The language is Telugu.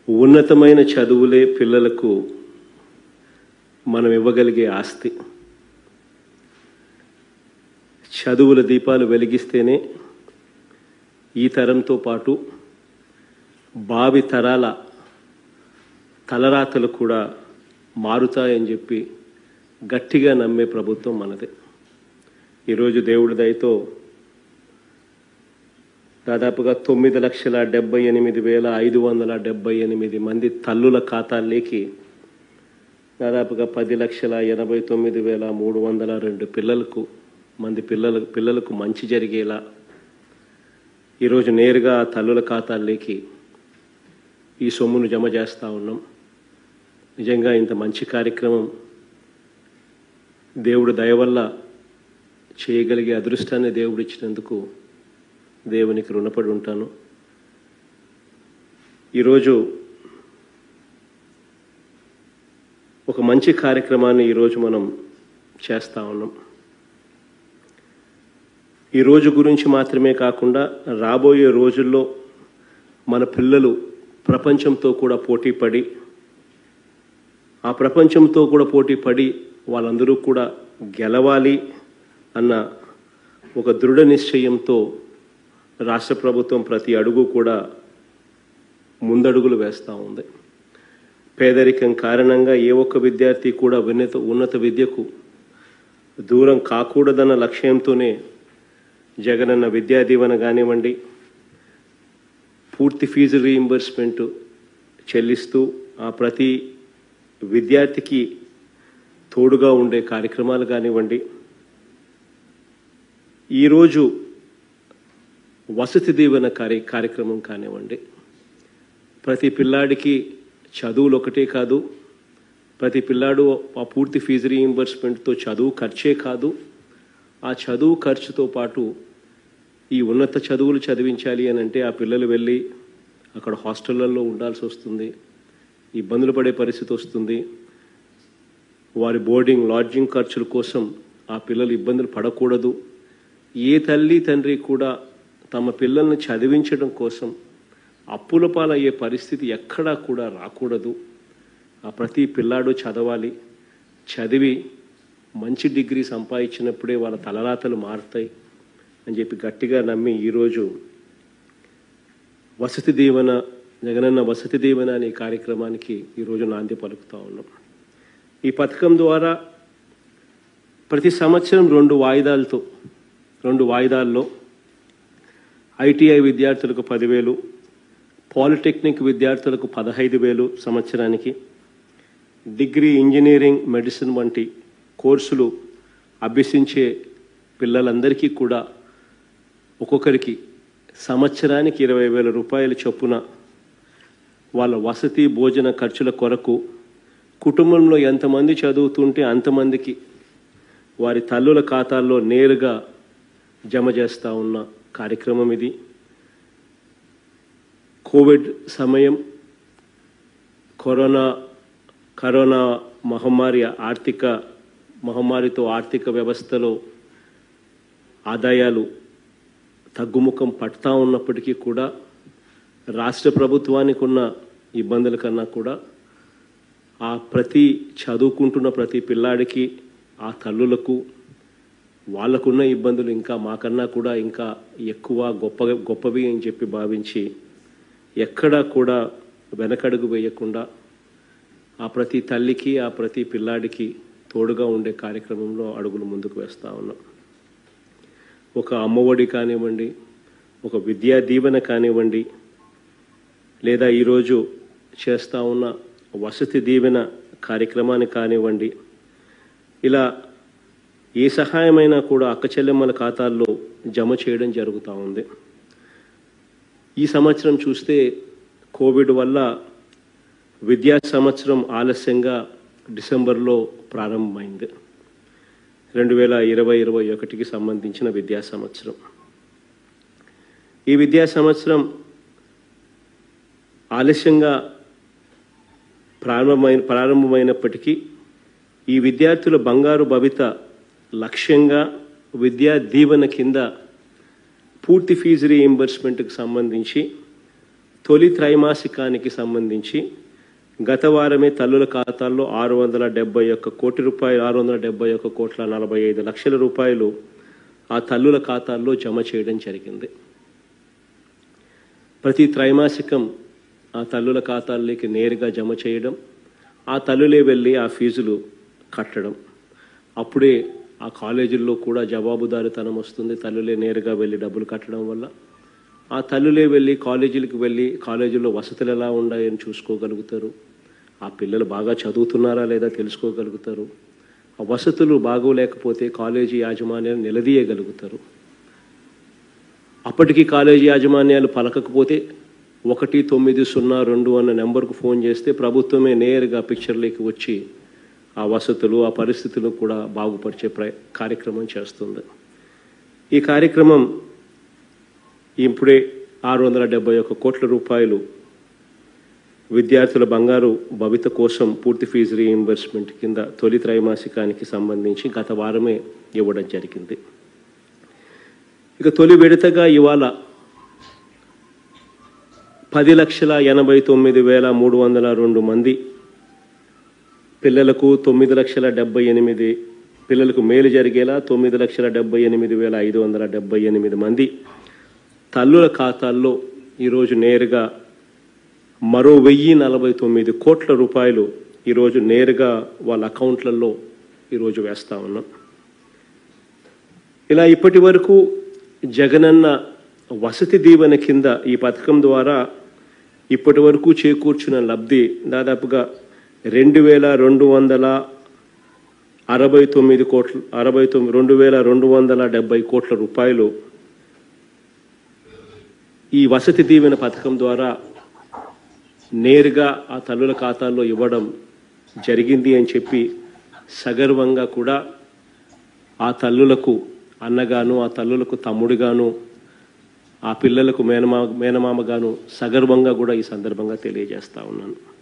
ఉన్నతమైన చదువులే పిల్లలకు మనం ఇవ్వగలిగే ఆస్తి చదువుల దీపాలు వెలిగిస్తేనే ఈ తరంతో పాటు భావి తరాల తలరాతలు కూడా మారుతాయని చెప్పి గట్టిగా నమ్మే ప్రభుత్వం మనదే ఈరోజు దేవుడి దయతో దాదాపుగా తొమ్మిది లక్షల డెబ్బై ఎనిమిది వేల ఐదు వందల డెబ్బై ఎనిమిది మంది తల్లుల ఖాతాల్లోకి దాదాపుగా పది లక్షల ఎనభై తొమ్మిది వేల మూడు వందల రెండు పిల్లలకు మంది పిల్లల పిల్లలకు మంచి జరిగేలా ఈరోజు నేరుగా ఆ తల్లుల ఖాతాల్లోకి ఈ సొమ్మును జమ చేస్తూ ఉన్నాం నిజంగా ఇంత మంచి కార్యక్రమం దేవుడు దయ వల్ల చేయగలిగే అదృష్టాన్ని దేవుడు ఇచ్చినందుకు దేవునికి రుణపడి ఉంటాను ఈరోజు ఒక మంచి కార్యక్రమాన్ని ఈరోజు మనం చేస్తూ ఉన్నాం ఈ రోజు గురించి మాత్రమే కాకుండా రాబోయే రోజుల్లో మన పిల్లలు ప్రపంచంతో కూడా పోటీ పడి ఆ ప్రపంచంతో కూడా పోటీ పడి వాళ్ళందరూ కూడా గెలవాలి అన్న ఒక దృఢ నిశ్చయంతో రాష్ట్ర ప్రభుత్వం ప్రతి అడుగు కూడా ముందడుగులు వేస్తూ ఉంది పేదరికం కారణంగా ఏ ఒక్క విద్యార్థి కూడా ఉన్నత ఉన్నత విద్యకు దూరం కాకూడదన్న లక్ష్యంతోనే జగనన్న విద్యా దీవెన కానివ్వండి పూర్తి ఫీజు రీయింబర్స్మెంట్ చెల్లిస్తూ ఆ ప్రతి విద్యార్థికి తోడుగా ఉండే కార్యక్రమాలు కానివ్వండి ఈరోజు వసతి దీవెన కార్య కార్యక్రమం కానివ్వండి ప్రతి పిల్లాడికి చదువులు ఒకటే కాదు ప్రతి పిల్లాడు ఆ పూర్తి ఫీజు రీయింబర్స్మెంట్తో చదువు ఖర్చే కాదు ఆ చదువు ఖర్చుతో పాటు ఈ ఉన్నత చదువులు చదివించాలి అని అంటే ఆ పిల్లలు వెళ్ళి అక్కడ హాస్టళ్లలో ఉండాల్సి వస్తుంది ఇబ్బందులు పడే పరిస్థితి వస్తుంది వారి బోర్డింగ్ లాడ్జింగ్ ఖర్చుల కోసం ఆ పిల్లలు ఇబ్బందులు పడకూడదు ఏ తల్లి తండ్రి కూడా తమ పిల్లల్ని చదివించడం కోసం అప్పుల పాలయ్యే పరిస్థితి ఎక్కడా కూడా రాకూడదు ఆ ప్రతి పిల్లాడు చదవాలి చదివి మంచి డిగ్రీ సంపాదించినప్పుడే వాళ్ళ తలరాతలు మారుతాయి అని చెప్పి గట్టిగా నమ్మి ఈరోజు వసతి దీవెన జగనన్న వసతి దీవెన అనే కార్యక్రమానికి ఈరోజు నాంది పలుకుతా ఉన్నాం ఈ పథకం ద్వారా ప్రతి సంవత్సరం రెండు వాయిదాలతో రెండు వాయిదాల్లో ఐటీఐ విద్యార్థులకు పదివేలు పాలిటెక్నిక్ విద్యార్థులకు పదహైదు వేలు సంవత్సరానికి డిగ్రీ ఇంజనీరింగ్ మెడిసిన్ వంటి కోర్సులు అభ్యసించే పిల్లలందరికీ కూడా ఒక్కొక్కరికి సంవత్సరానికి ఇరవై వేల రూపాయల చొప్పున వాళ్ళ వసతి భోజన ఖర్చుల కొరకు కుటుంబంలో ఎంతమంది చదువుతుంటే అంతమందికి వారి తల్లుల ఖాతాల్లో నేరుగా జమ చేస్తూ ఉన్న కార్యక్రమం ఇది కోవిడ్ సమయం కరోనా కరోనా మహమ్మారి ఆర్థిక మహమ్మారితో ఆర్థిక వ్యవస్థలో ఆదాయాలు తగ్గుముఖం పడతా ఉన్నప్పటికీ కూడా రాష్ట్ర ప్రభుత్వానికి ఉన్న ఇబ్బందుల కన్నా కూడా ఆ ప్రతి చదువుకుంటున్న ప్రతి పిల్లాడికి ఆ తల్లులకు వాళ్ళకున్న ఇబ్బందులు ఇంకా మాకన్నా కూడా ఇంకా ఎక్కువ గొప్ప గొప్పవి అని చెప్పి భావించి ఎక్కడా కూడా వెనకడుగు వేయకుండా ఆ ప్రతి తల్లికి ఆ ప్రతి పిల్లాడికి తోడుగా ఉండే కార్యక్రమంలో అడుగులు ముందుకు వేస్తూ ఉన్నాం ఒక అమ్మఒడి కానివ్వండి ఒక విద్యా దీవెన కానివ్వండి లేదా ఈరోజు చేస్తూ ఉన్న వసతి దీవెన కార్యక్రమాన్ని కానివ్వండి ఇలా ఏ సహాయమైనా కూడా అక్క చెల్లెమ్మల ఖాతాల్లో జమ చేయడం జరుగుతూ ఉంది ఈ సంవత్సరం చూస్తే కోవిడ్ వల్ల విద్యా సంవత్సరం ఆలస్యంగా డిసెంబర్లో ప్రారంభమైంది రెండు వేల ఇరవై ఇరవై ఒకటికి సంబంధించిన విద్యా సంవత్సరం ఈ విద్యా సంవత్సరం ఆలస్యంగా ప్రారంభమైన ప్రారంభమైనప్పటికీ ఈ విద్యార్థుల బంగారు భవిత లక్ష్యంగా విద్యా దీవెన కింద పూర్తి ఫీజు రీయింబర్స్మెంట్కి సంబంధించి తొలి త్రైమాసికానికి సంబంధించి గత వారమే తల్లుల ఖాతాల్లో ఆరు వందల డెబ్బై ఒక్క కోటి రూపాయలు ఆరు వందల డెబ్బై ఒక్క కోట్ల నలభై ఐదు లక్షల రూపాయలు ఆ తల్లుల ఖాతాల్లో జమ చేయడం జరిగింది ప్రతి త్రైమాసికం ఆ తల్లుల ఖాతాల్లోకి నేరుగా జమ చేయడం ఆ తల్లులే వెళ్ళి ఆ ఫీజులు కట్టడం అప్పుడే ఆ కాలేజీల్లో కూడా జవాబుదారితనం వస్తుంది తల్లులే నేరుగా వెళ్ళి డబ్బులు కట్టడం వల్ల ఆ తల్లులే వెళ్ళి కాలేజీలకు వెళ్ళి కాలేజీలో వసతులు ఎలా ఉన్నాయని చూసుకోగలుగుతారు ఆ పిల్లలు బాగా చదువుతున్నారా లేదా తెలుసుకోగలుగుతారు ఆ వసతులు బాగోలేకపోతే కాలేజీ యాజమాన్యాలు నిలదీయగలుగుతారు అప్పటికి కాలేజీ యాజమాన్యాలు పలకకపోతే ఒకటి తొమ్మిది సున్నా రెండు అన్న నెంబర్కు ఫోన్ చేస్తే ప్రభుత్వమే నేరుగా పిక్చర్లోకి వచ్చి ఆ వసతులు ఆ పరిస్థితులు కూడా బాగుపరిచే ప్ర కార్యక్రమం చేస్తుంది ఈ కార్యక్రమం ఇప్పుడే ఆరు వందల డెబ్బై ఒక్క కోట్ల రూపాయలు విద్యార్థుల బంగారు భవిత కోసం పూర్తి ఫీజు రీఇంబర్స్మెంట్ కింద తొలి త్రైమాసికానికి సంబంధించి గత వారమే ఇవ్వడం జరిగింది ఇక తొలి విడతగా ఇవాళ పది లక్షల ఎనభై తొమ్మిది వేల మూడు వందల రెండు మంది పిల్లలకు తొమ్మిది లక్షల డెబ్బై ఎనిమిది పిల్లలకు మేలు జరిగేలా తొమ్మిది లక్షల డెబ్బై ఎనిమిది వేల ఐదు వందల డెబ్బై ఎనిమిది మంది తల్లుల ఖాతాల్లో ఈరోజు నేరుగా మరో వెయ్యి నలభై తొమ్మిది కోట్ల రూపాయలు ఈరోజు నేరుగా వాళ్ళ అకౌంట్లలో ఈరోజు వేస్తా ఉన్నాం ఇలా ఇప్పటి వరకు జగనన్న వసతి దీవెన కింద ఈ పథకం ద్వారా ఇప్పటి వరకు చేకూర్చిన లబ్ధి దాదాపుగా రెండు వేల రెండు వందల అరవై తొమ్మిది కోట్ల అరవై తొమ్మిది రెండు వేల రెండు వందల డెబ్బై కోట్ల రూపాయలు ఈ వసతి దీవెన పథకం ద్వారా నేరుగా ఆ తల్లుల ఖాతాల్లో ఇవ్వడం జరిగింది అని చెప్పి సగర్వంగా కూడా ఆ తల్లులకు అన్నగాను ఆ తల్లులకు తమ్ముడుగాను ఆ పిల్లలకు మేనమా మేనమామగాను సగర్వంగా కూడా ఈ సందర్భంగా తెలియజేస్తా ఉన్నాను